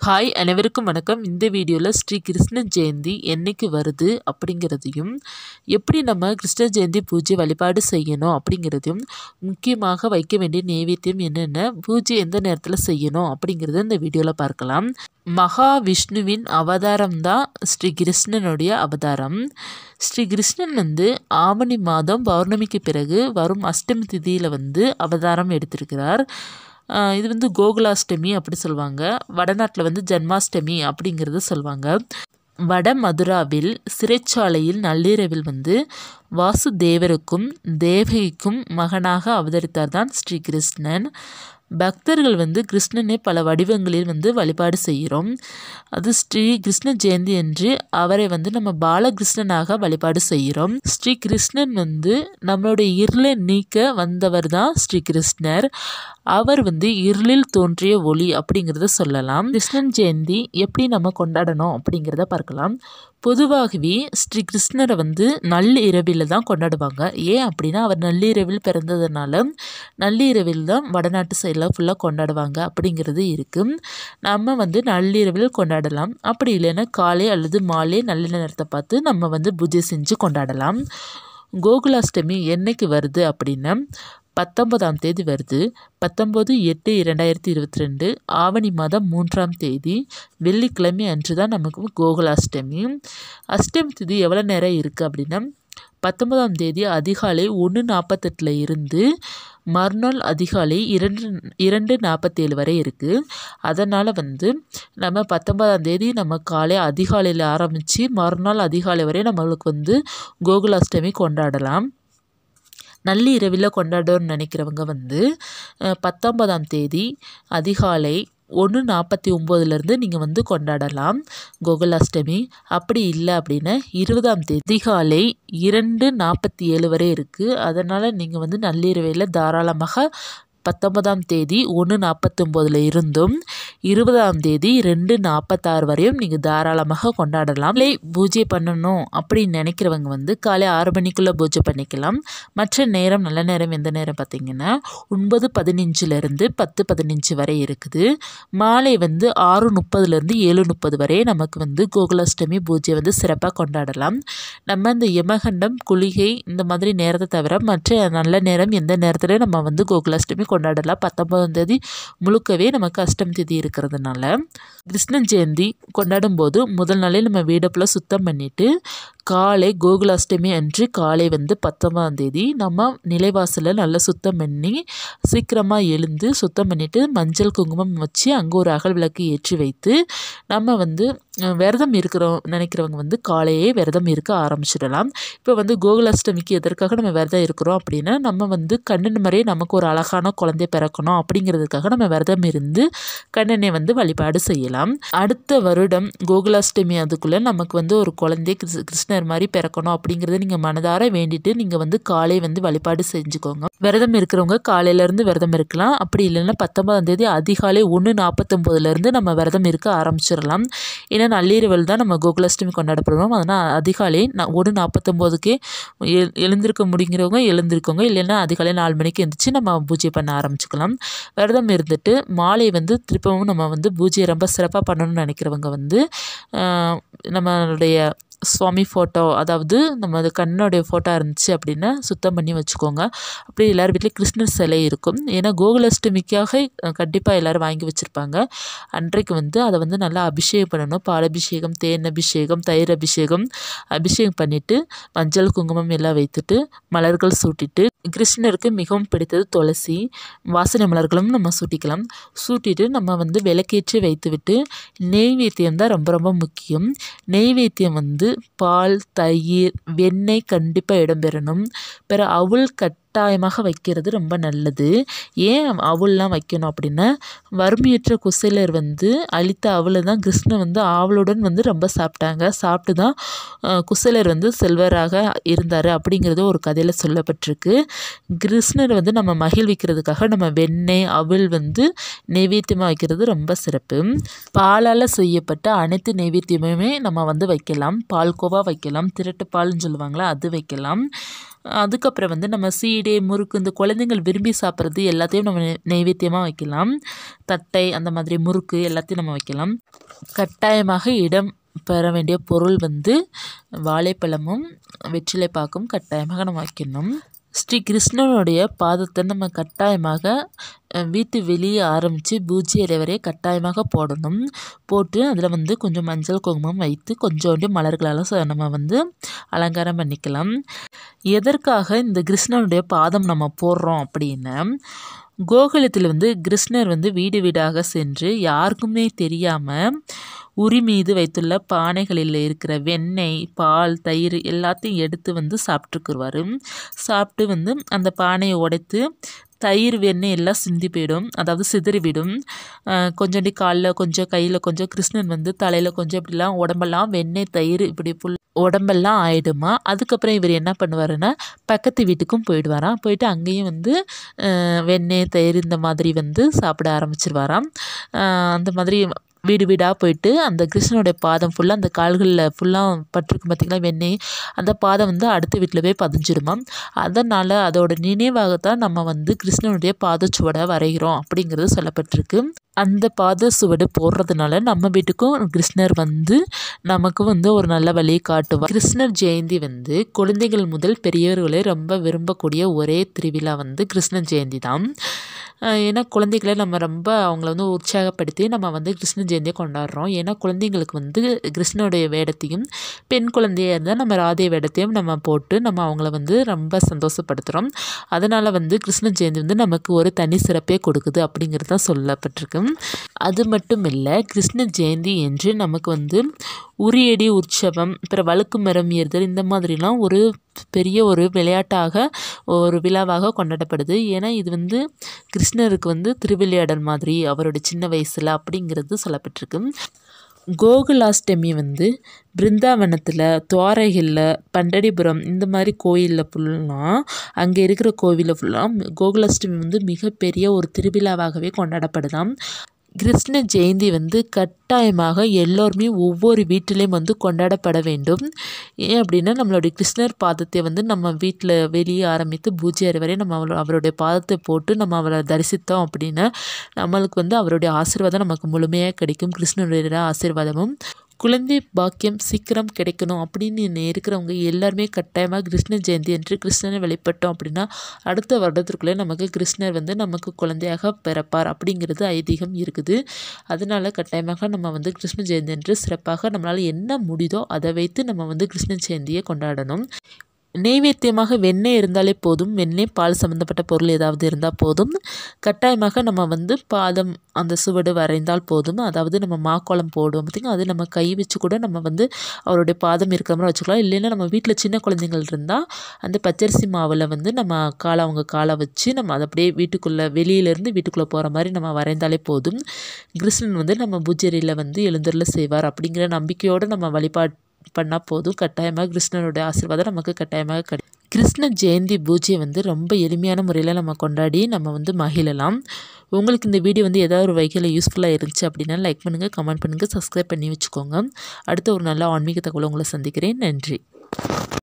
hi அனைவருக்கும் வணக்கம் இந்த வீடியோவில் ஸ்ரீ கிருஷ்ண ஜெயந்தி என்னைக்கு வருது அப்படிங்கிறதையும் எப்படி நம்ம கிருஷ்ண ஜெயந்தி பூஜை வழிபாடு செய்யணும் அப்படிங்கிறதையும் முக்கியமாக வைக்க வேண்டிய நைவேத்தியம் என்னென்ன பூஜை எந்த நேரத்தில் செய்யணும் அப்படிங்கிறத இந்த வீடியோவில் பார்க்கலாம் மகாவிஷ்ணுவின் அவதாரம் தான் ஸ்ரீ கிருஷ்ணனுடைய அவதாரம் ஸ்ரீ கிருஷ்ணன் வந்து ஆவணி மாதம் பௌர்ணமிக்கு பிறகு வரும் அஷ்டமி திதியில் வந்து அவதாரம் எடுத்திருக்கிறார் ஆஹ் இது வந்து கோகுலாஷ்டமி அப்படி சொல்லுவாங்க வடநாட்டில் வந்து ஜன்மாஷ்டமி அப்படிங்கிறத சொல்லுவாங்க வட மதுராவில் சிறைச்சாலையில் நள்ளிரவில் வந்து வாசுதேவருக்கும் தேவகிக்கும் மகனாக அவதரித்தார் தான் ஸ்ரீ கிருஷ்ணன் பக்தர்கள் வந்து கிருஷ்ணனை பல வடிவங்களில் வந்து வழிபாடு செய்கிறோம் அது ஸ்ரீ கிருஷ்ண ஜெயந்தி என்று அவரை வந்து நம்ம பாலகிருஷ்ணனாக வழிபாடு செய்கிறோம் ஸ்ரீ கிருஷ்ணன் வந்து நம்மளுடைய இருளை நீக்க வந்தவர் தான் ஸ்ரீ கிருஷ்ணர் அவர் வந்து இருளில் தோன்றிய ஒளி அப்படிங்கிறத சொல்லலாம் கிருஷ்ணன் ஜெயந்தி எப்படி நம்ம கொண்டாடணும் அப்படிங்கிறத பார்க்கலாம் பொதுவாகவே ஸ்ரீ கிருஷ்ணரை வந்து நள்ளிரவில் தான் கொண்டாடுவாங்க ஏன் அப்படின்னா அவர் நள்ளிரவில் பிறந்ததுனால நள்ளிரவில் தான் வடநாட்டு சைடில் ஃபுல்லாக கொண்டாடுவாங்க அப்படிங்கிறது இருக்குது நம்ம வந்து நள்ளிரவில் கொண்டாடலாம் அப்படி இல்லைன்னா காலை அல்லது மாலை நல்ல நேரத்தை பார்த்து நம்ம வந்து பூஜை செஞ்சு கொண்டாடலாம் கோகுலாஷ்டமி என்னைக்கு வருது அப்படின்னா பத்தொன்பதாம் தேதி வருது பத்தொம்போது எட்டு இரண்டாயிரத்தி இருபத்தி ரெண்டு ஆவணி மாதம் மூன்றாம் தேதி வெள்ளிக்கிழமை அன்று தான் நமக்கு கோகுலாஷ்டமி அஷ்டமி திதி எவ்வளோ நேரம் இருக்குது அப்படின்னா பத்தொன்பதாம் தேதி அதிகாலை ஒன்று நாற்பத்தெட்டில் இருந்து மறுநாள் அதிகாலை இரண்டு இரண்டு நாற்பத்தேழு வரை இருக்குது அதனால் வந்து நம்ம பத்தொன்பதாம் தேதி நம்ம காலை அதிகாலையில் ஆரம்பித்து மறுநாள் அதிகாலை வரை நம்மளுக்கு வந்து கோகுலாஷ்டமி கொண்டாடலாம் நள்ளிரவில் கொண்டாடணும்னு நினைக்கிறவங்க வந்து அஹ், பத்தொன்பதாம் தேதி அதிகாலை ஒன்று நாற்பத்தி ஒம்போதுலேருந்து நீங்கள் வந்து கொண்டாடலாம் கோகுலாஷ்டமி அப்படி இல்லை அப்படின்னா இருபதாம் தேதி அதிகாலை இரண்டு நாற்பத்தி ஏழு வரை இருக்குது அதனால் நீங்கள் வந்து நள்ளிரவில் தாராளமாக பத்தொன்பதாம் தேதி ஒன்று நாற்பத்தொம்போதில் இருந்தும் இருபதாம் தேதி ரெண்டு நாற்பத்தாறு வரையும் நீங்கள் தாராளமாக கொண்டாடலாம் இல்லை பூஜை பண்ணணும் அப்படின்னு நினைக்கிறவங்க வந்து காலை ஆறு மணிக்குள்ளே பூஜை பண்ணிக்கலாம் மற்ற நேரம் நல்ல நேரம் எந்த நேரம் பார்த்தீங்கன்னா ஒன்பது பதினஞ்சுலேருந்து பத்து பதினஞ்சு வரை இருக்குது மாலை வந்து ஆறு முப்பதுலேருந்து ஏழு முப்பது வரை நமக்கு வந்து கோகுலாஷ்டமி பூஜை வந்து சிறப்பாக கொண்டாடலாம் நம்ம இந்த யமகண்டம் குளிகை இந்த மாதிரி நேரத்தை தவிர மற்ற நல்ல நேரம் எந்த நேரத்தில் நம்ம வந்து கோகுலாஷ்டமி கொண்டாடலாம் பத்தொன்பதாம் தேதி முழுக்கவே நமக்கு அஷ்டமி திதி இருக்கிறதுனால கிருஷ்ண ஜெயந்தி கொண்டாடும் போது முதல் நாளே நம்ம வீடை ஃபுல்லாக சுத்தம் பண்ணிவிட்டு காலை கோகுலாஷ்டமி அன்று காலை வந்து பத்தொன்பதாம் தேதி நம்ம நிலைவாசலை நல்லா சுத்தம் பண்ணி சீக்கிரமாக எழுந்து சுத்தம் பண்ணிவிட்டு மஞ்சள் குங்குமம் வச்சு அங்கே ஒரு அகல் விளக்கு ஏற்றி வைத்து நம்ம வந்து அஹ், விரதம் இருக்கிறோம் நினைக்கிறவங்க வந்து காலையே விரதம் இருக்க ஆரம்பிச்சிடலாம் இப்போ வந்து கோகுலாஷ்டமிக்கு எதற்காக நம்ம விரதம் இருக்கிறோம் அப்படின்னா நம்ம வந்து கண்ணன் மாதிரியே நமக்கு ஒரு அழகான குழந்தை பிறக்கணும் அப்படிங்கிறதுக்காக நம்ம விரதம் இருந்து கண்ணனை வந்து வழிபாடு செய்யலாம் அடுத்த வருடம் கோகுலாஷ்டமி அதுக்குள்ளே நமக்கு வந்து ஒரு குழந்தை கிருஷ்- கிருஷ்ணர் மாதிரி பிறக்கணும் அப்படிங்கிறத நீங்கள் மனதார வேண்டிட்டு நீங்கள் வந்து காலை வந்து வழிபாடு செஞ்சுக்கோங்க விரதம் இருக்கிறவங்க காலையிலேருந்து விரதம் இருக்கலாம் அப்படி இல்லைன்னா பத்தொன்பதாம் தேதி அதிகாலை ஒன்று நாற்பத்தொம்போதுலேருந்து நம்ம விரதம் இருக்க ஆரம்பிச்சிடலாம் ஏன்னா நள்ளிரவில் தான் நம்ம கோகுலாஷ்டமி கொண்டாடப்படுறோம் அதனால் அதிகாலை நான் ஒன்று நாற்பத்தொம்போதுக்கே எ எழுந்திருக்க முடிங்கிறவங்க எழுந்திருக்கோங்க இல்லைன்னா அதிகாலை நாலு மணிக்கு எழுந்திரிச்சு நம்ம பூஜை பண்ண ஆரம்பிச்சுக்கலாம் விரதம் இருந்துட்டு மாலை வந்து திருப்பவும் நம்ம வந்து பூஜையை ரொம்ப சிறப்பாக பண்ணணும்னு நினைக்கிறவங்க வந்து ஆஹ், நம்மளுடைய சுவாமி ஃபோட்டோ அதாவது நம்ம அது கண்ணனுடைய ஃபோட்டோ இருந்துச்சு அப்படின்னா சுத்தம் பண்ணி வச்சுக்கோங்க அப்படி எல்லார் வீட்லேயும் கிருஷ்ணர் சிலை இருக்கும் ஏன்னா கோகுலாஷ்டமிக்காக கண்டிப்பாக எல்லோரும் வாங்கி வச்சுருப்பாங்க அன்றைக்கு வந்து அதை வந்து நல்லா அபிஷேகம் பண்ணணும் பால் அபிஷேகம் தேன் அபிஷேகம் தயிர் அபிஷேகம் அபிஷேகம் பண்ணிவிட்டு மஞ்சள் குங்குமம் எல்லாம் வைத்துட்டு மலர்கள் சூட்டிட்டு கிருஷ்ணருக்கு மிகவும் பிடித்தது துளசி வாசனை மலர்களும் நம்ம சூட்டிக்கலாம் சூட்டிட்டு நம்ம வந்து விளக்கேற்றி வைத்துவிட்டு நெய்வேத்தியம் தான் ரொம்ப ரொம்ப முக்கியம் நெய்வேத்தியம் வந்து பால் தயிர் வெண்ணெய் கண்டிப்பாக இடம்பெறணும் பிற அவுள் கட்டாயமாக வைக்கிறது ரொம்ப நல்லது ஏன் அவுள்லாம் வைக்கணும் அப்படின்னா வறுமையற்ற குசேலர் வந்து அளித்த அவளை தான் கிருஷ்ணன் வந்து ஆவலுடன் வந்து ரொம்ப சாப்பிட்டாங்க சாப்பிட்டு தான் அஹ், குசேலர் வந்து செல்வராக இருந்தார் அப்படிங்கிறது ஒரு கதையில் சொல்லப்பட்டிருக்கு கிருஷ்ணரை வந்து நம்ம மகிழ்விக்கிறதுக்காக நம்ம வெண்ணெய் அவல் வந்து நெய்வேத்தியமாக வைக்கிறது ரொம்ப சிறப்பு பாலால் செய்யப்பட்ட அனைத்து நெய்வேத்தியமுமே நம்ம வந்து வைக்கலாம் பால்கோவா வைக்கலாம் திரட்டு பால்னு சொல்லுவாங்களா அது வைக்கலாம் அதுக்கப்புறம் வந்து நம்ம சீடை முறுக்கு இந்த குழந்தைங்கள் விரும்பி சாப்பிட்றது எல்லாத்தையும் நம்ம நெ- நெய்வேத்தியமாக வைக்கலாம் தட்டை அந்த மாதிரி முறுக்கு எல்லாத்தையும் நம்ம வைக்கலாம் கட்டாயமாக இடம் பெற வேண்டிய பொருள் வந்து வாழைப்பழமும் வெற்றிலை பாக்கும் கட்டாயமாக நம்ம வைக்கணும் ஸ்ரீ கிருஷ்ணனுடைய பாதத்தை நம்ம கட்டாயமாக அஹ், வீட்டு வெளியே ஆரம்பித்து பூஜை அறை வரை கட்டாயமாக போடணும் போட்டு அதில் வந்து கொஞ்சம் மஞ்சள் குங்குமம் வைத்து கொஞ்சோண்டு மலர்களால் ச- நம்ம வந்து அலங்காரம் பண்ணிக்கலாம் எதற்காக இந்த கிருஷ்ணனுடைய பாதம் நம்ம போடுறோம் அப்படின்னா கோகுலத்தில் வந்து கிருஷ்ணர் வந்து வீடு வீடாக சென்று யாருக்குமே தெரியாமல் உரி மீது வைத்துள்ள பானைகளில் இருக்கிற வெண்ணெய் பால் தயிர் எல்லாத்தையும் எடுத்து வந்து சாப்பிட்டுக்குருவார் சாப்பிட்டு வந்து அந்த பானையை உடைத்து தயிர் வெண்ணெய் எல்லாம் சிந்தி போயிடும் அதாவது சிதறிவிடும் அஹ் கொஞ்சோண்டி காலில் கொஞ்சம் கையில் கொஞ்சம் கிருஷ்ணன் வந்து தலையில் கொஞ்சம் இப்படிலாம் உடம்பெல்லாம் வெண்ணெய் தயிர் இப்படி புல் உடம்பெல்லாம் ஆயிடுமா அதுக்கப்புறம் இவர் என்ன பண்ணுவாருன்னா பக்கத்து வீட்டுக்கும் போயிடுவாராம் போயிட்டு அங்கேயும் வந்து அஹ் வெண்ணெய் தயிர் இந்த மாதிரி வந்து சாப்பிட ஆரம்பிச்சிருவாராம் அஹ் அந்த மாதிரி வீடு வீடாக போயிட்டு அந்த கிருஷ்ணனுடைய பாதம் ஃபுல்லாக அந்த கால்களில் ஃபுல்லாக பட்டிருக்கும் பார்த்திங்களா வெண்ணெய் அந்த பாதம் வந்து அடுத்த வீட்டில் போய் பதிஞ்சிருமாம் அதனால் அதோட நினைவாகத்தான் நம்ம வந்து கிருஷ்ணனுடைய பாதச்சுவடை வரைகிறோம் அப்படிங்கிறது சொல்லப்பட்டிருக்கு அந்த பாத சுவடு போடுறதுனால நம்ம வீட்டுக்கும் கிருஷ்ணர் வந்து நமக்கு வந்து ஒரு நல்ல வழியை காட்டுவார் கிருஷ்ணர் ஜெயந்தி வந்து குழந்தைகள் முதல் பெரியவர்களே ரொம்ப விரும்பக்கூடிய ஒரே திருவிழா வந்து கிருஷ்ண ஜெயந்தி தான் அஹ் ஏன்னா குழந்தைகளை நம்ம ரொம்ப அவங்கள வந்து உற்சாகப்படுத்தி நம்ம வந்து கிருஷ்ண ஜெயந்தியை கொண்டாடுறோம் ஏன்னா குழந்தைங்களுக்கு வந்து கிருஷ்ணனுடைய வேடத்தையும் பெண் குழந்தையாக இருந்தால் நம்ம ராதை வேடத்தையும் நம்ம போட்டு நம்ம அவங்கள வந்து ரொம்ப சந்தோஷப்படுத்துகிறோம் அதனால் வந்து கிருஷ்ண ஜெயந்தி வந்து நமக்கு ஒரு தனி சிறப்பே கொடுக்குது அப்படிங்கிறது தான் சொல்லப்பட்டிருக்கு அது மட்டும் இல்லை கிருஷ்ண ஜெயந்தி என்று நமக்கு வந்து உரியடி உற்சவம் அப்புறம் வழுக்கு மரம் ஏறுதல் இந்த மாதிரிலாம் ஒரு பெரிய ஒரு விளையாட்டாக ஒரு விழாவாக கொண்டாடப்படுது ஏன்னா இது வந்து கிருஷ்ணருக்கு வந்து திருவிளையாடல் மாதிரி அவரோட சின்ன வயசில் அப்படிங்கிறது சொல்லப்பட்டிருக்கு கோகுலாஷ்டமி வந்து பிருந்தாவனத்தில் துவாரகையில் பண்டடிபுரம் இந்த மாதிரி கோயிலில் ஃபுல்லாம் அங்கே இருக்கிற கோவிலில் ஃபுல்லாக கோகுலாஷ்டமி வந்து மிகப்பெரிய ஒரு திருவிழாவாகவே கொண்டாடப்படுதாம் கிருஷ்ண ஜெயந்தி வந்து கட்டாயமாக எல்லோருமே ஒவ்வொரு வீட்டிலையும் வந்து கொண்டாடப்பட வேண்டும் ஏன் அப்படின்னா நம்மளுடைய கிருஷ்ணர் பாதத்தை வந்து நம்ம வீட்டில் வெளியே ஆரம்பித்து பூஜை அறை வரை நம்ம அவரோ- அவருடைய பாதத்தை போட்டு நம்ம அவரை தரிசித்தோம் அப்படின்னா நம்மளுக்கு வந்து அவருடைய ஆசீர்வாதம் நமக்கு முழுமையாக கிடைக்கும் கிருஷ்ணனுடைய ஆசீர்வாதமும் குழந்தை பாக்கியம் சீக்கிரம் கிடைக்கணும் அப்படின்னு இருக்கிறவங்க எல்லாருமே கட்டாயமாக கிருஷ்ண ஜெயந்தி என்று கிருஷ்ணனை வழிபட்டோம் அப்படின்னா அடுத்த வருடத்திற்குள்ளே நமக்கு கிருஷ்ணர் வந்து நமக்கு குழந்தையாக பிறப்பார் அப்படிங்கிறது ஐதீகம் இருக்குது அதனால கட்டாயமாக நம்ம வந்து கிருஷ்ண ஜெயந்தி என்று சிறப்பாக நம்மளால் என்ன முடியுதோ அதை வைத்து நம்ம வந்து கிருஷ்ண ஜெயந்தியை கொண்டாடணும் நெய்வேத்தியமாக வெண்ணெய் இருந்தாலே போதும் வெண்ணெய் பால் சம்மந்தப்பட்ட பொருள் ஏதாவது இருந்தால் போதும் கட்டாயமாக நம்ம வந்து பாதம் அந்த சுவடு வரைந்தால் போதும் அதாவது நம்ம மாக்கோலம் போடுவோம் பார்த்திங்க அது நம்ம கை வச்சு கூட நம்ம வந்து அவருடைய பாதம் இருக்கிற மாதிரி வச்சுக்கலாம் இல்லைன்னா நம்ம வீட்டில் சின்ன குழந்தைங்கள் இருந்தால் அந்த பச்சரிசி மாவில் வந்து நம்ம காலை அவங்க காலை வச்சு நம்ம அதை அப்படியே வீட்டுக்குள்ளே வெளியிலேருந்து வீட்டுக்குள்ளே போகிற மாதிரி நம்ம வரைந்தாலே போதும் கிருஷ்ணன் வந்து நம்ம பூஜையில் வந்து எழுந்தருள செய்வார் அப்படிங்கிற நம்பிக்கையோடு நம்ம வழிபாடு பண்ணால் போதும் கட்டாயமாக கிருஷ்ணனுடைய ஆசீர்வாதம் நமக்கு கட்டாயமாக கிடை கிருஷ்ண ஜெயந்தி பூஜையை வந்து ரொம்ப எளிமையான முறையில் நம்ம கொண்டாடி நம்ம வந்து மகிழலாம் உங்களுக்கு இந்த வீடியோ வந்து ஏதாவது ஒரு வகையில் யூஸ்ஃபுல்லாக இருந்துச்சு அப்படின்னா லைக் பண்ணுங்கள் கமெண்ட் பண்ணுங்கள் சப்ஸ்கிரைப் பண்ணி வச்சுக்கோங்க அடுத்த ஒரு நல்ல ஆன்மீக தகவலை உங்களை சந்திக்கிறேன் நன்றி